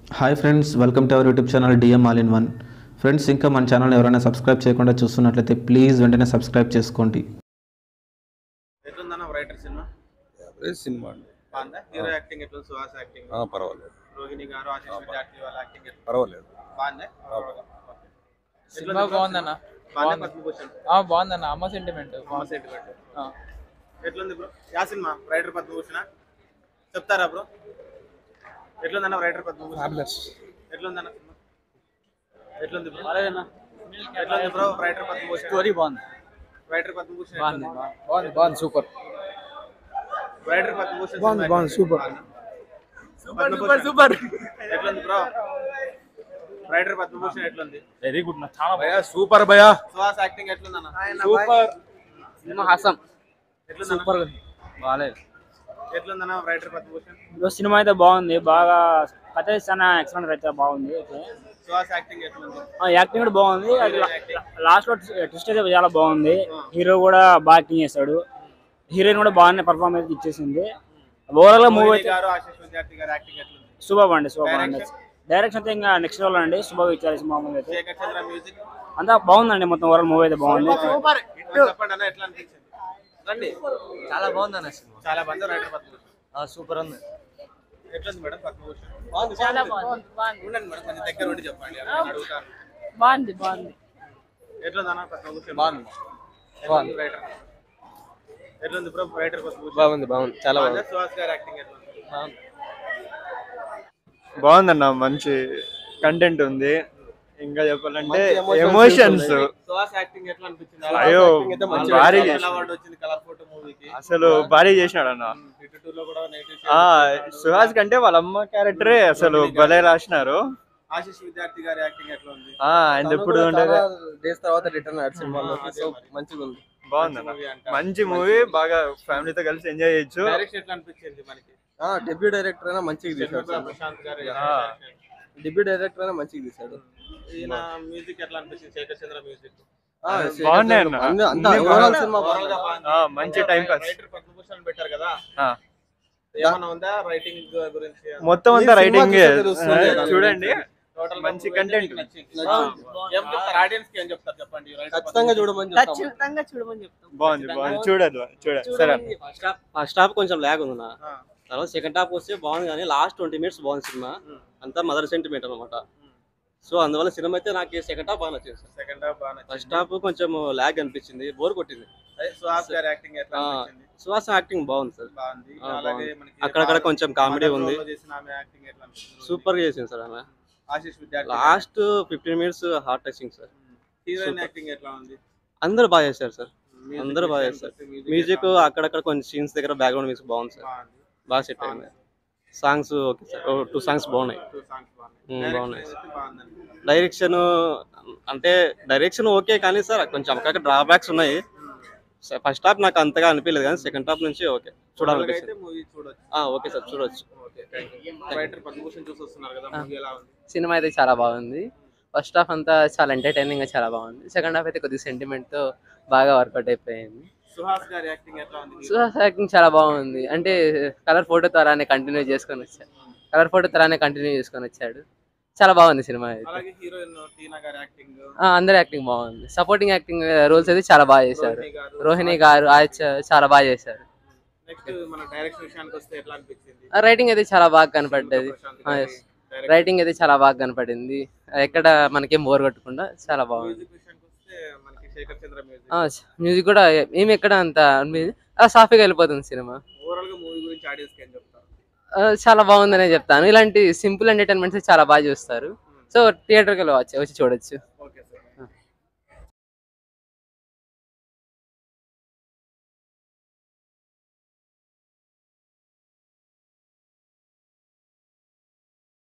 Hi friends welcome to our YouTube channel DM all in one friends ఇంకా మన channel ఎవరైనా subscribe చేయకుండా చూస్తున్నట్లయితే ప్లీజ్ వెంటనే సబ్స్క్రైబ్ చేసుకోండి ఎట్లుందన్న రైటర్ సినిమా యావరేజ్ సినిమా అండి బాగుందా హీరో యాక్టింగ్ ఎట్లుంది సుహాస్ యాక్టింగ్ ఆ, పర్వాలేదు రోహిణి గారు ఆశీష్ విద్యార్థి వాళ్ళ యాక్టింగ్ ఎట్లా పర్వాలేదు బాగుందా సినిమా బాగుందన్న బాగుందా పద్మభూషణ్ ఆ, బాగుందన్న అమ్మ సెంటిమెంట్ అమ్మ సెట్ కట్టు ఎట్లుంది bro yeah cinema writer Padmabhushan చెప్తారా బ్రో ఎట్లుందన్న రైటర్ పద్మభూషణ్ ఎట్లుందన్న సినిమా ఎట్లుంది బ్రో ఎట్లుంది బ్రో రైటర్ పద్మభూషణ్ స్టోరీ బాగుంది రైటర్ పద్మభూషణ్ బాగుంది ఎట్లుంది? బాగుంది బాగుంది సూపర్ రైటర్ పద్మభూషణ్ బాగుంది, సినిమా బాగుంది, సూపర్. సూపర్ సూపర్ ఎట్లుంది బ్రో రైటర్ పద్మభూషణ్ ఎట్లుంది వెరీ గుడ్ నా చాలా భయా సూపర్ భయా సుహాస్ యాక్టింగ్ ఎట్లుందన్న సూపర్ సినిమా హాసం ఎట్లుందన్న సూపర్ బాగాలేదు ఎట్లుందన్న రైటర్ పద్మభూషణ్ ఇప్పుడు సినిమా అయితే బాగుంది బాగా కథ చాలా ఎక్సలెంట్ అయితే బాగుంది అయితే సుహాస్ యాక్టింగ్ ఎట్లుంది ఆ, యాక్టింగ్ కూడా బాగుంది అది లాస్ట్ లో ట్విస్ట్ అయితే చాలా బాగుంది హీరో కూడా బాగా యాక్టింగ్ చేస్తాడు హీరోయిన్ కూడా బాగానే పర్ఫార్మెన్స్ ఇచ్చేసింది ఓవరాల్ గా మూవీ రోహిణి అయితే గారు ఆశీష్ విద్యార్థి గారు యాక్టింగ్ ఎట్లుంది సూపర్ అండి సూపర్ అండి Direction? డైరెక్షన్ అయితే ఇంకా నెక్స్ట్ లెవెల్ అండి సూపర్ ఇచ్చారు మామూలు అయితే శేఖర్ చంద్ర మ్యూజిక్ అంతా బాగుందండి మొత్తం ఓవరాల్ మూవీ అయితే బాగుంది చెప్పండి అన్న ఎట్లా అనిపించింది రండి చాలా బాగుంది అన్న సినిమా చాలా బాగుంది రైటర్ పద్మభూషణ్ సూపర్ ఉంది ఎట్లుంది మేడం పద్మభూషణ్ చాలా బాగుంది బాగుంది ఉండండి మేడం కొంచెం దగ్గర ఉండి చెప్పండి అలా నేను అడుగుతాను బాగుంది బాగుంది ఎట్లుంది అన్న పద్మభూషణ్ బాగుంది ఎట్లుంది రైటర్ ఎట్లుంది బ్రో రైటర్ పద్మభూషణ్ బాగుంది బాగుంది చాలా బాగుంది బాగుందా? సుహాస్ గారు యాక్టింగ్ ఎట్లుంది బాగుందన్న మంచి కంటెంట్ ఉంది ఇంకా చెప్పాలంటే ఎమోషన్స్ సుహాస్ యాక్టింగ్ ఎట్లా అనిపించింది అయ్యో భారీ నేషనల్ చేసిన అవార్డు వచ్చింది కలర్ ఫోటో మూవీకి అసలు భారీ చేసినాడు అన్న హిట్ టూ లో కూడా నెగిటివ్ ఆ సుహాస్ కంటే వాళ్ళ అమ్మ క్యారెక్టరే అసలు భలే రాసినారు ఆశీష్ విద్యార్థి గారి యాక్టింగ్ ఎట్లా ఉంది ఆ ఆయన ఎప్పుడు ఉండేది డేస్ తర్వాత రిటర్న్ ఆడు సినిమాలో సో మంచిగా ఉంది బాగుందన్న movie అంట. మంచి మూవీ బాగా ఫ్యామిలీతో కలిసి ఎంజాయ్ చేయొచ్చు డైరెక్షన్ ఎట్లా అనిపించింది మనకి డెబ్యూ డైరెక్టర్ అయినా మంచిగా చంద్రబాబు ప్రశాంత్ గారి ఆ. డెబ్యూ డైరెక్టర్ అయినా మంచిగా తీశాడు ఈయన మ్యూజిక్ ఎట్లా అనిపించింది శేఖర్ చంద్ర మ్యూజిక్ బాగున్నాయి అన్న అన్ని బాగా- ఓవరాల్ గా బాగుంది. ఆ, మంచి టైం పాస్ రైటర్ పద్మభూషణ్ పెట్టారు కదా ఆ. ఏమన్నా ఉందా రైటింగ్ గురించి మొత్తం అంతా ఈ సినిమా రైటింగ్ చూస్తే తెలుస్తుంది. చూడండి టోటల్ మంచి content. ఏం చెప్తారు ఆడియన్స్ కి ఏం చెప్తారు చెప్పండి Writer ఖచ్చితంగా పద్మభూషణ్. చూడమని ఖచ్చితంగా చూడమని చెప్తాం బాగుంది బాగుంది చూడదు చూడండి సరే అన్న. ఫస్ట్ హాఫ్ ఫస్ట్ హాఫ్ కొంచెం ల్యాగ్ ఉంది నా ఆ. తర్వాత సెకండ్ హాఫ్ వస్తే బాగుంది కానీ లాస్ట్ ట్వంటీ మినిట్స్ బాగుంది సినిమా Hmm. అంతా మదర్ సెంటిమెంట్ అనమాట సో అందువల్ల సినిమా అయితే నాకు సెకండ్ హాఫ్ బాగా నచ్చింది సార్ సెకండ్ హాఫ్ బాగా నచ్చింది. ఫస్ట్ హాఫ్ కొంచెం ల్యాగ్ అనిపించింది బోర్ కొట్టింది అదే సుహాస్ గారి యాక్టింగ్ ఎట్లా ఆ, అనిపించింది సుహాస్ యాక్టింగ్ బాగుంది సార్ బాగుంది ఆ, అలాగే బాగుంది. మనకి అక్కడక్కడ కొంచెం కామెడీ మదర్ ఉంది రోల్లో చేసిన ఆమె యాక్టింగ్ ఎట్లా అనిపించింది సూపర్ గా చేసింది సార్ ఆమె Ashish Vidyarthi last fifteen minutes heart touching sir heroine super. Acting ఎట్లా ఉంది అందరూ బాగా చేశారు సార్ Music అందరూ బాగా విషయానికి చేస్తారు వస్తే music మ్యూజిక్ ఎట్లా ఉంది? అక్కడక్కడ కొన్ని సీన్స్ దగ్గర బ్యాక్గ్రౌండ్ మ్యూజిక్ బాగుంది సార్ బాగుంది బాగా సెట్ అయింది songs okay sir two songs బాగున్నాయి Two songs బాగున్నాయి. Hmm, Direction బాగున్నాయి. అయితే బాగుందండి. డైరెక్షన్ అంటే డైరెక్షన్ ఓకే కానీ సార్ కొంచెం అక్కడ డ్రాబ్యాక్స్ ఉన్నాయి ఫస్ట్ హాఫ్ నాకు అంతగా అనిపించలేదు కానీ సెకండ్ హాఫ్ నుంచి ఓకే Overall గా చూడాలనిపిస్తుంది అయితే మూవీ చూడొచ్చు ఆ, ఓకే సార్ చూడొచ్చు okay thank you writer Padmabhushan చూసి వస్తున్నారు కదా మూవీ ఎలా ఉంది సినిమా అయితే చాలా బాగుంది ఫస్ట్ హాఫ్ అంతా చాలా ఎంటర్టైనింగ్ గా చాలా బాగుంది సెకండ్ హాఫ్ అయితే కొద్దిగా సెంటిమెంట్ తో బాగా వర్కౌట్ అయిపోయింది సుహాస్ గారి యాక్టింగ్ ఎట్లా ఉంది సుహాస్ యాక్టింగ్ చాలా బాగుంది అంటే కలర్ ఫోటో తరాన్ని కంటిన్యూ చేసుకొని వచ్చాడు కలర్ ఫోటో తరాన్ని కంటిన్యూ చేసుకొని వచ్చాడు చాలా బాగుంది సినిమా అయితే అలాగే హీరోయిన్ టీనా గారి యాక్టింగ్ ఆ, అందరి యాక్టింగ్ బాగుంది సపోర్టింగ్ యాక్టింగ్ రోల్స్ అయితే చాలా బాగా చేశారు రోహిణి గారు రోహిణి గారు ఆదిత్య చాలా బాగా చేశారు నెక్స్ట్ మన డైరెక్షన్ విషయానికి వస్తే ఎట్లా అనిపించింది రైటింగ్ అయితే చాలా బాగా కనపడ్డది ప్రశాంత్ ఆ, గారి yes. direction. రైటింగ్ అయితే చాలా బాగా కనపడింది ఎక్కడ మనకేం బోర్ కొట్టకుండా చాలా బాగుంది మ్యూజిక్ విషయానికి వస్తే మనకి శేఖర్ చంద్ర మ్యూజిక్ ఆ, మ్యూజిక్ కూడా ఏమి ఎక్కడ అంత అనిపించదు. అలా సాఫీగా వెళ్ళిపోతుంది సినిమా ఓవరాల్ గా మూవీ గురించి ఆడియన్స్ కి ఏం చెప్తారు ఆ, చాలా బాగుందనే చెప్తాను ఇలాంటి సింపుల్ ఎంటర్టైన్మెంట్స్ చాలా బాగా చూస్తారు సో థియేటర్కి వెళ్ళి వచ్చి వచ్చి చూడొచ్చు